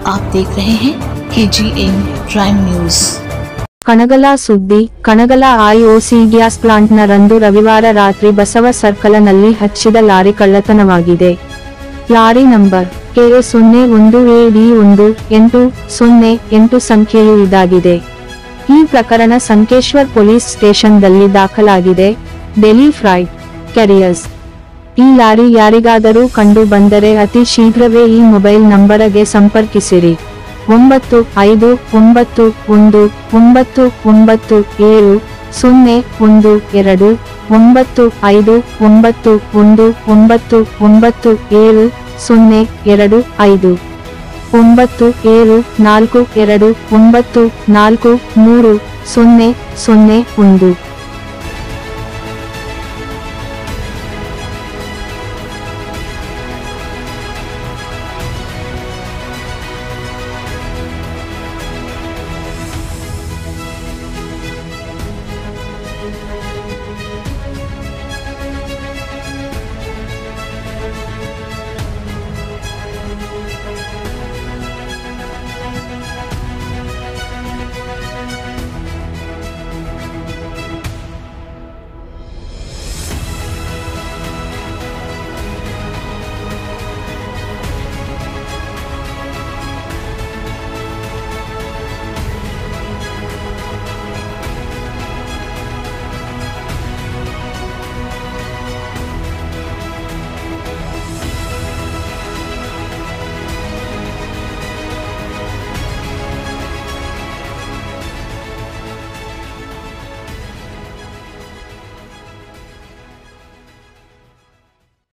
आप देख रहे हैं K G N prime news Kanagala ಸುದ್ದಿ ಕಣಗಲ ಐಒಸಿ ಗ್ಯಾಸ್ ಪ್ಲಾಂಟ್ನ ರಂದು ರವಿವಾರ ರಾತ್ರಿ ಬಸವ ಸರ್ಕಲನಲ್ಲಿ ಹಚ್ಚಿದ ಲಾರಿ ಕಳ್ಳತನವಾಗಿದೆ ಲಾರಿ ನಂಬರ್ ಕೆ ಸೊನ್ನೆ ಒಂದು ಎ ಡಿ ಒಂದು ಎಂಟು ಸೊನ್ನೆ ಎಂಟು ಸಂಖ್ಯೆಯು ಇದಾಗಿದೆ ಈ ಪ್ರಕರಣ ಸಂಕೇಶ್ವರ್ ಪೊಲೀಸ್ ಸ್ಟೇಷನ್ದಲ್ಲಿ ದಾಖಲಾಗಿದೆ ಡೆಲಿ ಫ್ರೈಟ್ ಕೆರಿಯರ್ಸ್ ಈ ಲಾರಿ ಯಾರಿಗಾದರೂ ಕಂಡು ಬಂದರೆ ಅತಿ ಶೀಘ್ರವೇ ಈ ಮೊಬೈಲ್ ನಂಬರಗೆ ಸಂಪರ್ಕಿಸಿರಿ ಒಂಬತ್ತು ಐದು ಒಂಬತ್ತು ಒಂದು ಒಂಬತ್ತು ಒಂಬತ್ತು ಏಳು ಸೊನ್ನೆ ಒಂದು ಎರಡು ಒಂಬತ್ತು ಐದು ಒಂಬತ್ತು ಒಂದು ಒಂಬತ್ತು ಒಂಬತ್ತು ಏಳು ಸೊನ್ನೆ ಎರಡು ಐದು ಒಂಬತ್ತು ಏಳು ನಾಲ್ಕು ಎರಡು ಒಂಬತ್ತು ನಾಲ್ಕು ಮೂರು ಸೊನ್ನೆ ಸೊನ್ನೆ ಒಂದು